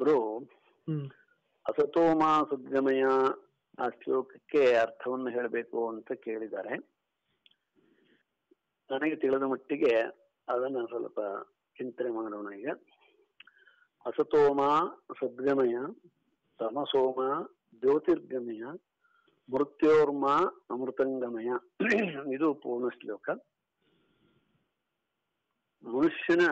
ಒಬ್ರು ಹ್ಮ್ ಅಸತೋಮ ಸದ್ಗಮಯ ಆ ಶ್ಲೋಕಕ್ಕೆ ಅರ್ಥವನ್ನು ಹೇಳಬೇಕು ಅಂತ ಕೇಳಿದ್ದಾರೆ ನನಗೆ ತಿಳಿದ ಮಟ್ಟಿಗೆ ಅದನ್ನ ಸ್ವಲ್ಪ ಚಿಂತನೆ ಮಾಡೋಣ ಈಗ ಅಸತೋಮ ಸದ್ಗಮಯ ತಮಸೋಮ ಜ್ಯೋತಿರ್ಗಮಯ ಮೃತ್ಯೋರ್ಮ ಅಮೃತಂಗಮಯ ಇದು ಪೂರ್ಣ ಶ್ಲೋಕ ಮನುಷ್ಯನ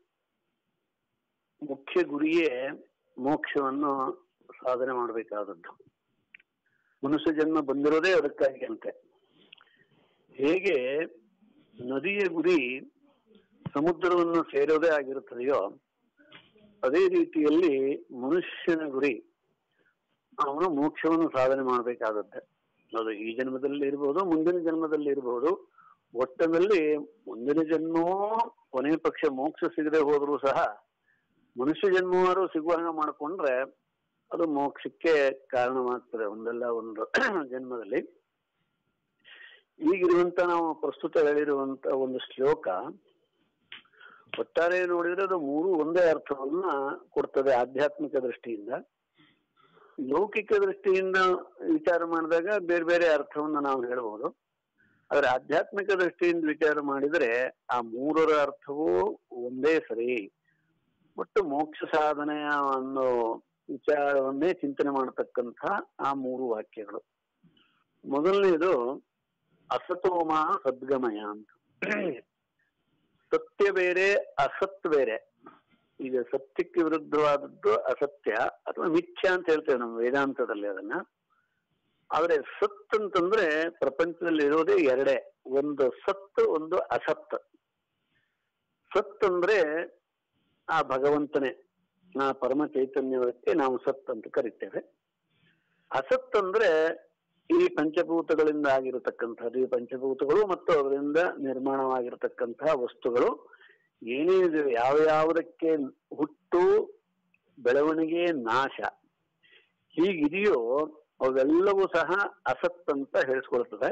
ಮುಖ್ಯ ಗುರಿಯೇ ಮೋಕ್ಷವನ್ನು ಸಾಧನೆ ಮಾಡಬೇಕಾದದ್ದು ಮನುಷ್ಯ ಜನ್ಮ ಬಂದಿರೋದೇ ಅದಕ್ಕಾಗಿ ಅಂತೆ ಹೇಗೆ ನದಿಯ ಗುರಿ ಸಮುದ್ರವನ್ನು ಸೇರೋದೇ ಆಗಿರುತ್ತದೆಯೋ ಅದೇ ರೀತಿಯಲ್ಲಿ ಮನುಷ್ಯನ ಗುರಿ ಅವನು ಮೋಕ್ಷವನ್ನು ಸಾಧನೆ ಮಾಡಬೇಕಾಗುತ್ತೆ ಅದು ಈ ಜನ್ಮದಲ್ಲಿ ಇರಬಹುದು ಮುಂದಿನ ಜನ್ಮದಲ್ಲಿ ಇರಬಹುದು ಒಟ್ಟಿನಲ್ಲಿ ಮುಂದಿನ ಜನ್ಮವೂ ಕೊನೆಯ ಪಕ್ಷ ಮೋಕ್ಷ ಸಿಗದೆ ಹೋದರೂ ಸಹ ಮನುಷ್ಯ ಜನ್ಮವಾರು ಸಿಗುವಂಗ ಮಾಡಿಕೊಂಡ್ರೆ ಅದು ಮೋಕ್ಷಕ್ಕೆ ಕಾರಣವಾಗ್ತದೆ ಒಂದಲ್ಲ ಒಂದು ಜನ್ಮದಲ್ಲಿ ಈಗಿರುವಂತ ನಾವು ಪ್ರಸ್ತುತ ಹೇಳಿರುವಂತ ಒಂದು ಶ್ಲೋಕ ಒಟ್ಟಾರೆ ನೋಡಿದ್ರೆ ಅದು ಮೂರು ಒಂದೇ ಅರ್ಥವನ್ನ ಕೊಡ್ತದೆ ಆಧ್ಯಾತ್ಮಿಕ ದೃಷ್ಟಿಯಿಂದ ಲೌಕಿಕ ದೃಷ್ಟಿಯಿಂದ ವಿಚಾರ ಮಾಡಿದಾಗ ಬೇರೆ ಬೇರೆ ಅರ್ಥವನ್ನ ನಾವು ಹೇಳ್ಬೋದು ಆದ್ರೆ ಆಧ್ಯಾತ್ಮಿಕ ದೃಷ್ಟಿಯಿಂದ ವಿಚಾರ ಮಾಡಿದ್ರೆ ಆ ಮೂರರ ಅರ್ಥವೂ ಒಂದೇ ಸರಿ ಒಟ್ಟು ಮೋಕ್ಷ ಸಾಧನೆಯ ಒಂದು ವಿಚಾರವನ್ನೇ ಚಿಂತನೆ ಮಾಡತಕ್ಕಂಥ ಆ ಮೂರು ವಾಕ್ಯಗಳು ಮೊದಲನೇದು ಅಸತೋಮ ಸದ್ಗಮಯ ಅಂತ ಸತ್ಯ ಬೇರೆ ಅಸತ್ ಬೇರೆ ಈಗ ಸತ್ಯಕ್ಕೆ ವಿರುದ್ಧವಾದದ್ದು ಅಸತ್ಯ ಅಥವಾ ಮಿಥ್ಯ ಅಂತ ಹೇಳ್ತೇವೆ ನಮ್ಮ ವೇದಾಂತದಲ್ಲಿ ಅದನ್ನ ಆದ್ರೆ ಸತ್ ಅಂತಂದ್ರೆ ಪ್ರಪಂಚದಲ್ಲಿ ಇರೋದೇ ಎರಡೇ ಒಂದು ಸತ್ ಒಂದು ಅಸತ್ ಸತ್ ಅಂದ್ರೆ ಆ ಭಗವಂತನೇ ಆ ಪರಮ ಚೈತನ್ಯವಕ್ಕೆ ನಾವು ಸತ್ ಅಂತ ಕರಿತೇವೆ ಅಸತ್ ಅಂದ್ರೆ ಈ ಪಂಚಭೂತಗಳಿಂದ ಆಗಿರತಕ್ಕಂಥದ್ದು ಈ ಪಂಚಭೂತಗಳು ಮತ್ತು ಅದರಿಂದ ನಿರ್ಮಾಣವಾಗಿರತಕ್ಕಂತಹ ವಸ್ತುಗಳು ಏನೇನಿದೆ ಯಾವ ಯಾವುದಕ್ಕೆ ಹುಟ್ಟು ಬೆಳವಣಿಗೆ ನಾಶ ಹೀಗಿದೆಯೋ ಅವೆಲ್ಲವೂ ಸಹ ಅಸತ್ ಅಂತ ಹೇಳಿಸ್ಕೊಳ್ತದೆ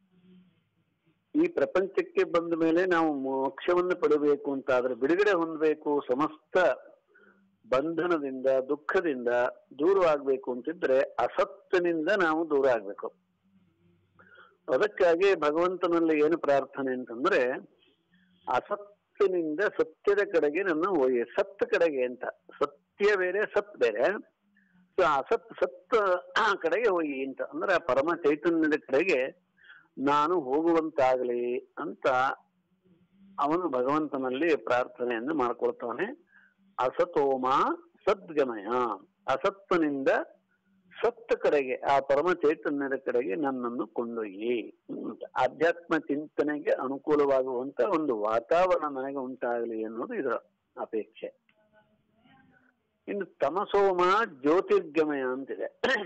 ಈ ಪ್ರಪಂಚಕ್ಕೆ ಬಂದ ಮೇಲೆ ನಾವು ಮೋಕ್ಷವನ್ನು ಪಡಬೇಕು ಅಂತ ಆದ್ರೆ ಬಿಡುಗಡೆ ಹೊಂದಬೇಕು ಸಮಸ್ತ ಬಂಧನದಿಂದ ದುಃಖದಿಂದ ದೂರವಾಗಬೇಕು ಅಂತಿದ್ರೆ ಅಸತ್ತಿನಿಂದ ನಾವು ದೂರ ಆಗ್ಬೇಕು ಅದಕ್ಕಾಗಿ ಭಗವಂತನಲ್ಲಿ ಏನು ಪ್ರಾರ್ಥನೆ ಅಂತಂದ್ರೆ ಅಸತ್ತಿನಿಂದ ಸತ್ಯದ ಕಡೆಗೆ ನನ್ನ ಒಯ್ಯ ಸತ್ ಕಡೆಗೆ ಅಂತ ಸತ್ಯ ಬೇರೆ ಸತ್ ಬೇರೆ ಸೊ ಅಸತ್ ಸತ್ ಕಡೆಗೆ ಹೋಗಿ ಅಂತ ಅಂದ್ರೆ ಆ ಪರಮ ಚೈತನ್ಯದ ಕಡೆಗೆ ನಾನು ಹೋಗುವಂತಾಗಲಿ ಅಂತ ಅವನು ಭಗವಂತನಲ್ಲಿ ಪ್ರಾರ್ಥನೆಯನ್ನು ಮಾಡ್ಕೊಳ್ತಾನೆ ಅಸತೋಮ ಸದ್ಗಮಯ ಅಸತ್ತನಿಂದ ಸತ್ತ ಕಡೆಗೆ ಆ ಪರಮ ಚೈತನ್ಯದ ಕಡೆಗೆ ನನ್ನನ್ನು ಕೊಂಡೊಯ್ಯಿ ಅಂತ. ಆಧ್ಯಾತ್ಮ ಚಿಂತನೆಗೆ ಅನುಕೂಲವಾಗುವಂತ ಒಂದು ವಾತಾವರಣ ನನಗೆ ಉಂಟಾಗಲಿ ಅನ್ನೋದು ಇದರ ಅಪೇಕ್ಷೆ ಇನ್ನು ತಮಸೋಮ ಜ್ಯೋತಿರ್ಗಮಯ ಅಂತಿದೆ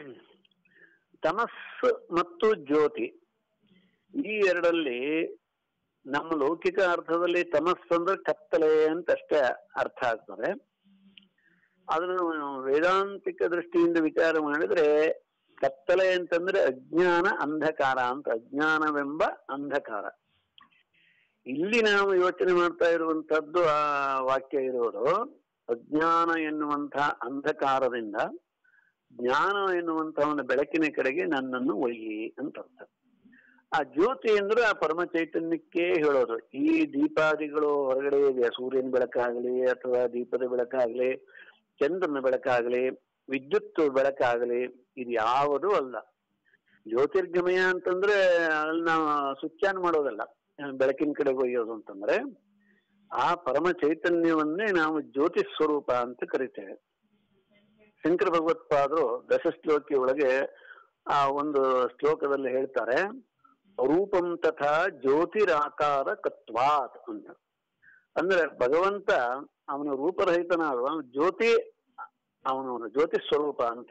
ತಮಸ್ಸು ಮತ್ತು ಜ್ಯೋತಿ ಈ ಎರಡಲ್ಲಿ ನಮ್ಮ ಲೌಕಿಕ ಅರ್ಥದಲ್ಲಿ ತಮಸ್ಸು ಅಂದ್ರೆ ಕತ್ತಲೆ ಅಂತ ಅಷ್ಟೇ ಅರ್ಥ ಆಗ್ತದೆ ಅದನ್ನು ವೇದಾಂತಿಕ ದೃಷ್ಟಿಯಿಂದ ವಿಚಾರ ಮಾಡಿದ್ರೆ ಕತ್ತಲೆ ಅಂತಂದ್ರೆ ಅಜ್ಞಾನ ಅಂಧಕಾರ ಅಂತ ಅಜ್ಞಾನವೆಂಬ ಅಂಧಕಾರ ಇಲ್ಲಿ ನಾವು ಯೋಚನೆ ಮಾಡ್ತಾ ಇರುವಂತದ್ದು ಆ ವಾಕ್ಯ ಇರೋದು ಅಜ್ಞಾನ ಎನ್ನುವಂತಹ ಅಂಧಕಾರದಿಂದ ಜ್ಞಾನ ಎನ್ನುವಂತಹ ಒಂದು ಬೆಳಕಿನ ಕಡೆಗೆ ನನ್ನನ್ನು ಒಯ್ಯಿ ಅಂತ ಅರ್ಥ ಆ ಜ್ಯೋತಿ ಅಂದ್ರೆ ಆ ಪರಮ ಚೈತನ್ಯಕ್ಕೆ ಹೇಳೋದು ಈ ದೀಪಾದಿಗಳು ಹೊರಗಡೆ ಇದೆ ಸೂರ್ಯನ ಬೆಳಕಾಗಲಿ ಅಥವಾ ದೀಪದ ಬೆಳಕಾಗಲಿ ಚಂದ್ರನ ಬೆಳಕಾಗಲಿ ವಿದ್ಯುತ್ ಬೆಳಕಾಗಲಿ ಇದು ಯಾವುದೂ ಅಲ್ಲ ಜ್ಯೋತಿರ್ಗಮಯ ಅಂತಂದ್ರೆ ಅಲ್ಲಿ ನಾವು ಸ್ವಿಚ್ ಆನ್ ಮಾಡೋದಲ್ಲ ಬೆಳಕಿನ ಕಡೆಗೆ ಒಯ್ಯೋದು ಅಂತಂದ್ರೆ ಆ ಪರಮ ಚೈತನ್ಯವನ್ನೇ ನಾವು ಜ್ಯೋತಿ ಸ್ವರೂಪ ಅಂತ ಕರಿತೇವೆ ಶಂಕರ ಭಗವತ್ಪಾದರು ದಶಶ್ಲೋಕಿ ಒಳಗೆ ಆ ಒಂದು ಶ್ಲೋಕದಲ್ಲಿ ಹೇಳ್ತಾರೆ ರೂಪಂ ತಥಾ ಜ್ಯೋತಿರಾಕಾರ ಕತ್ವಾತ್ ಅಂತ ಅಂದ್ರೆ ಭಗವಂತ ಅವನ ರೂಪರಹಿತನಾದ ಅವನು ಜ್ಯೋತಿ ಅವನವನು ಜ್ಯೋತಿ ಸ್ವರೂಪ ಅಂತ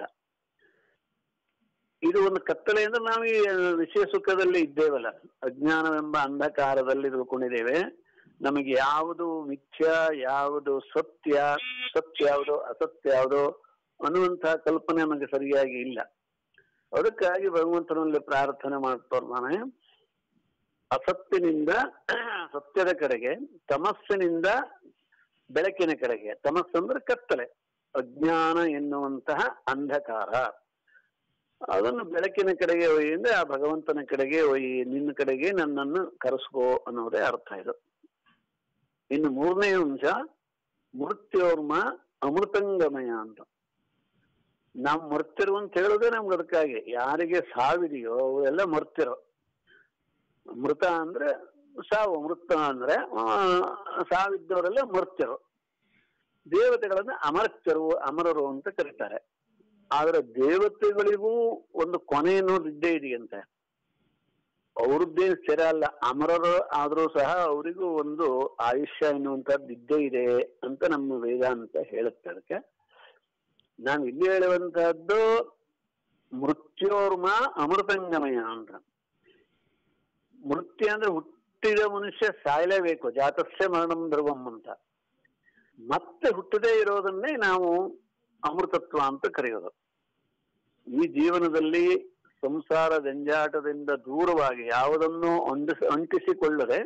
ಇದು ಒಂದು ಕತ್ತಲೆ ಅಂದ್ರೆ ನಾವು ಈ ವಿಷಯ ಸುಖದಲ್ಲಿ ಇದ್ದೇವಲ್ಲ ಅಜ್ಞಾನವೆಂಬ ಅಂಧಕಾರದಲ್ಲಿ ತಿಳ್ಕೊಂಡಿದ್ದೇವೆ ನಮಗೆ ಯಾವುದು ಮಿಥ್ಯ ಯಾವುದು ಸತ್ಯ ಸತ್ಯ ಯಾವುದು ಅಸತ್ಯ ಯಾವುದು ಅನ್ನುವಂತಹ ಕಲ್ಪನೆ ನಮಗೆ ಸರಿಯಾಗಿ ಇಲ್ಲ ಅದಕ್ಕಾಗಿ ಭಗವಂತನಲ್ಲಿ ಪ್ರಾರ್ಥನೆ ಮಾಡ್ತಾನೆ ಅಸತ್ತಿನಿಂದ ಸತ್ಯದ ಕಡೆಗೆ ತಮಸ್ಸಿನಿಂದ ಬೆಳಕಿನ ಕಡೆಗೆ ತಮಸ್ಸು ಅಂದ್ರೆ ಕತ್ತಲೆ ಅಜ್ಞಾನ ಎನ್ನುವಂತಹ ಅಂಧಕಾರ ಅದನ್ನು ಬೆಳಕಿನ ಕಡೆಗೆ ಒಯ್ಯಿ ಅಂದ್ರೆ ಆ ಭಗವಂತನ ಕಡೆಗೆ ಒಯ್ಯಿ ನಿನ್ನ ಕಡೆಗೆ ನನ್ನನ್ನು ಕರೆಸ್ಕೋ ಅನ್ನೋದೇ ಅರ್ಥ ಇದು ಇನ್ನು ಮೂರನೇ ಅಂಶ ಮೃತ್ಯೋರ್ಮ ಅಮೃತಂಗಮಯ ಅಂತ ನಾವು ಮರ್ತಿರು ಅಂತ ಹೇಳೋದೇ ನಮ್ಗೆ ಅದಕ್ಕಾಗಿ ಯಾರಿಗೆ ಸಾವಿದೆಯೋ ಅವೆಲ್ಲ ಮರ್ತಿರೋ ಮೃತ ಅಂದ್ರೆ ಸಾವು ಮೃತ ಅಂದ್ರೆ ಆ, ಸಾವಿದ್ದವರೆಲ್ಲ ಮರ್ತ್ಯರು ದೇವತೆಗಳನ್ನ ಅಮರ್ತ್ಯರು ಅಮರರು ಅಂತ ಕರೀತಾರೆ ಆದ್ರೆ ದೇವತೆಗಳಿಗೂ ಒಂದು ಕೊನೆ ಅನ್ನೋದು ಇದ್ದೇ ಇದೆಯಂತೆ ಅವ್ರದ್ದೇ ಸ್ಥಿರ ಅಲ್ಲ ಅಮರರು ಆದ್ರೂ ಸಹ ಅವರಿಗೂ ಒಂದು ಆಯುಷ್ಯ ಎನ್ನುವಂಥದ್ದು ಇದ್ದೇ ಇದೆ ಅಂತ ನಮ್ಮ ವೇದಾಂತ ಹೇಳುತ್ತೆ ಅದಕ್ಕೆ ನಾನು ಇಲ್ಲಿ ಹೇಳುವಂತಹದ್ದು ಮೃತ್ಯೋರ್ಮ ಅಮೃತಂಗಮಯ ಅಂತ ಮೃತ್ಯು ಅಂದ್ರೆ ಹುಟ್ಟಿದ ಮನುಷ್ಯ ಸಾಯಲೇಬೇಕು ಜಾತಸ್ಯ ಮರಣಂ ಧ್ರುವಂ ಅಂತ ಮತ್ತೆ ಹುಟ್ಟದೇ ಇರೋದನ್ನೇ ನಾವು ಅಮೃತತ್ವ ಅಂತ ಕರೆಯೋದು ಈ ಜೀವನದಲ್ಲಿ ಸಂಸಾರ ಜಂಜಾಟದಿಂದ ದೂರವಾಗಿ ಯಾವುದನ್ನು ಅಂಟಿಸ ಅಂಟಿಸಿಕೊಳ್ಳದೆ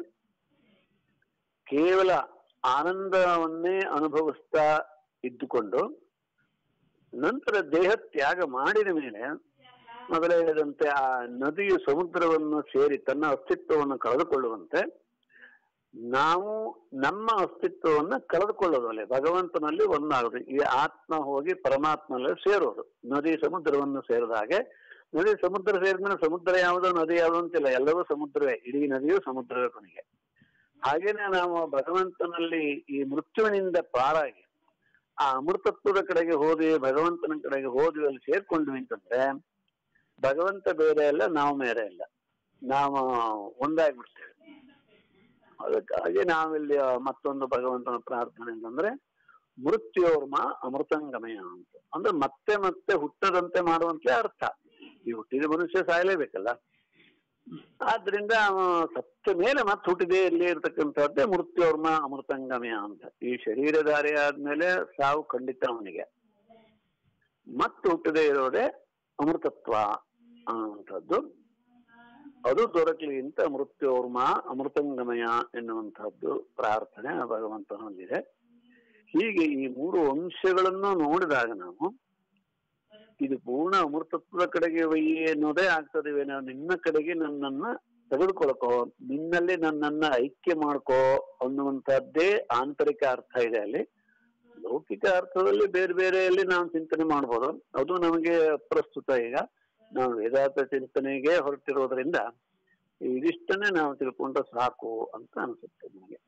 ಕೇವಲ ಆನಂದವನ್ನೇ ಅನುಭವಿಸ್ತಾ ಇದ್ದುಕೊಂಡು ನಂತರ ದೇಹ ತ್ಯಾಗ ಮಾಡಿದ ಮೇಲೆ ಮೊದಲೇ ಹೇಳಿದಂತೆ ಆ ನದಿಯು ಸಮುದ್ರವನ್ನು ಸೇರಿ ತನ್ನ ಅಸ್ತಿತ್ವವನ್ನು ಕಳೆದುಕೊಳ್ಳುವಂತೆ ನಾವು ನಮ್ಮ ಅಸ್ತಿತ್ವವನ್ನ ಕಳೆದುಕೊಳ್ಳೋದಲ್ಲ ಭಗವಂತನಲ್ಲಿ ಒಂದಾಗುದು ಈ ಆತ್ಮ ಹೋಗಿ ಪರಮಾತ್ಮನಲ್ಲಿ ಸೇರೋದು ನದಿ ಸಮುದ್ರವನ್ನು ಸೇರಿದ ಹಾಗೆ ನದಿ ಸಮುದ್ರ ಸೇರಿದ್ಮೇಲೆ ಸಮುದ್ರ ಯಾವುದೋ ನದಿ ಯಾವುದೋ ಅಂತಿಲ್ಲ ಎಲ್ಲವೂ ಸಮುದ್ರವೇ ಇಡೀ ನದಿಯು ಸಮುದ್ರವೇ ಕೊನೆಗೆ ಹಾಗೇನೆ ನಾವು ಭಗವಂತನಲ್ಲಿ ಈ ಮೃತ್ಯುವಿನಿಂದ ಪಾರಾಗಿ ಆ ಅಮೃತತ್ವದ ಕಡೆಗೆ ಹೋದ್ವಿ ಭಗವಂತನ ಕಡೆಗೆ ಹೋದ್ವಿ ಅಲ್ಲಿ ಸೇರ್ಕೊಂಡ್ವಿ ಅಂತಂದ್ರೆ ಭಗವಂತ ಬೇರೆ ಅಲ್ಲ ನಾವು ಬೇರೆ ಅಲ್ಲ ನಾವು ಒಂದಾಗ್ಬಿಡ್ತೇವೆ ಅದಕ್ಕಾಗಿ ನಾವಿಲ್ಲಿ ಮತ್ತೊಂದು ಭಗವಂತನ ಪ್ರಾರ್ಥನೆ ಅಂತಂದ್ರೆ ಮೃತ್ಯೋರ್ಮ ಅಮೃತಂಗಮಯ ಅಂತ ಅಂದ್ರೆ ಮತ್ತೆ ಮತ್ತೆ ಹುಟ್ಟದಂತೆ ಮಾಡುವಂತೆ ಅರ್ಥ ಈ ಹುಟ್ಟಿದ ಮನುಷ್ಯ ಸಾಯಲೇಬೇಕಲ್ಲ ಆದ್ರಿಂದ ಅವ ಸತ್ತ ಮೇಲೆ ಮತ್ತೆ ಹುಟ್ಟಿದೇ ಇಲ್ಲೇ ಇರ್ತಕ್ಕಂಥದ್ದೇ ಮೃತ್ಯೋರ್ಮ ಅಮೃತಂಗಮಯ ಅಂತ ಈ ಶರೀರಧಾರಿ ಆದ್ಮೇಲೆ ಸಾವು ಖಂಡಿತ ಅವನಿಗೆ ಮತ್ತೆ ಹುಟ್ಟದೇ ಇರೋದೇ ಅಮೃತತ್ವ ಅನ್ನುವಂಥದ್ದು ಅದು ದೊರಕಲಿ ಅಂತ ಮೃತ್ಯೋರ್ಮ ಅಮೃತಂಗಮಯ ಎನ್ನುವಂತಹದ್ದು ಪ್ರಾರ್ಥನೆ ಆ ಭಗವಂತನಲ್ಲಿದೆ ಹೀಗೆ ಈ ಮೂರು ಅಂಶಗಳನ್ನು ನೋಡಿದಾಗ ನಾವು ಇದು ಪೂರ್ಣ ಅಮೃತತ್ವದ ಕಡೆಗೆ ಒಯ್ಯಿ ಅನ್ನೋದೇ ಆಗ್ತದೆ ನಾವು ನಿನ್ನ ಕಡೆಗೆ ನನ್ನನ್ನ ತೆಗೆದುಕೊಳ್ಕೋ ನಿನ್ನಲ್ಲಿ ನನ್ನನ್ನ ಐಕ್ಯ ಮಾಡ್ಕೋ ಅನ್ನುವಂಥದ್ದೇ ಆಂತರಿಕ ಅರ್ಥ ಇದೆ ಅಲ್ಲಿ ಲೌಕಿಕ ಅರ್ಥದಲ್ಲಿ ಬೇರೆ ಬೇರೆಯಲ್ಲಿ ನಾವು ಚಿಂತನೆ ಮಾಡ್ಬೋದು ಅದು ನಮಗೆ ಪ್ರಸ್ತುತ ಈಗ ನಾವು ವೇದಾಂತ ಚಿಂತನೆಗೆ ಹೊರಟಿರೋದ್ರಿಂದ ಇದಿಷ್ಟನ್ನೇ ನಾವು ತಿಳ್ಕೊಂಡ್ರೆ ಸಾಕು ಅಂತ ಅನ್ಸುತ್ತೆ ನನಗೆ